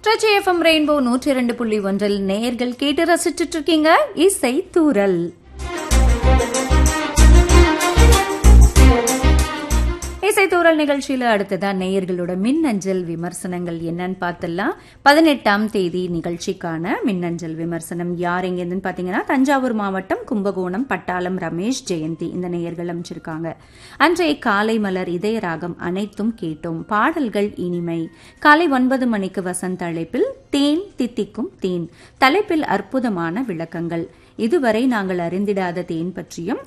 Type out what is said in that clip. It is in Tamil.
திருச்சி எஃப்எம் ரெயின்போ நூற்றி இரண்டு புள்ளி ஒன்றில் நேயர்கள் கேட்டு ரசிச்சுட்டு இருக்கீங்க இசை தூரல் இசைத்தூரல் நிகழ்ச்சியில அடுத்ததா நேயர்களோட மின்னஞ்சல் விமர்சனங்கள் என்னன்னு பார்த்துடலாம் பதினெட்டாம் தேதி நிகழ்ச்சிக்கான மின்னஞ்சல் விமர்சனம் யார் எங்கேருந்துன்னு பார்த்தீங்கன்னா தஞ்சாவூர் மாவட்டம் கும்பகோணம் பட்டாளம் ரமேஷ் ஜெயந்தி இந்த நேயர்கள் அமைச்சிருக்காங்க அன்றைய காலை மலர் இதயராகம் அனைத்தும் கேட்டோம் பாடல்கள் இனிமை காலை ஒன்பது மணிக்கு வசந்த அழைப்பில் தேன் தித்திக்கும் தேன் தலைப்பில் அற்புதமான விளக்கங்கள் இதுவரை நாங்கள் அறிந்திடாத தேன் பற்றியும்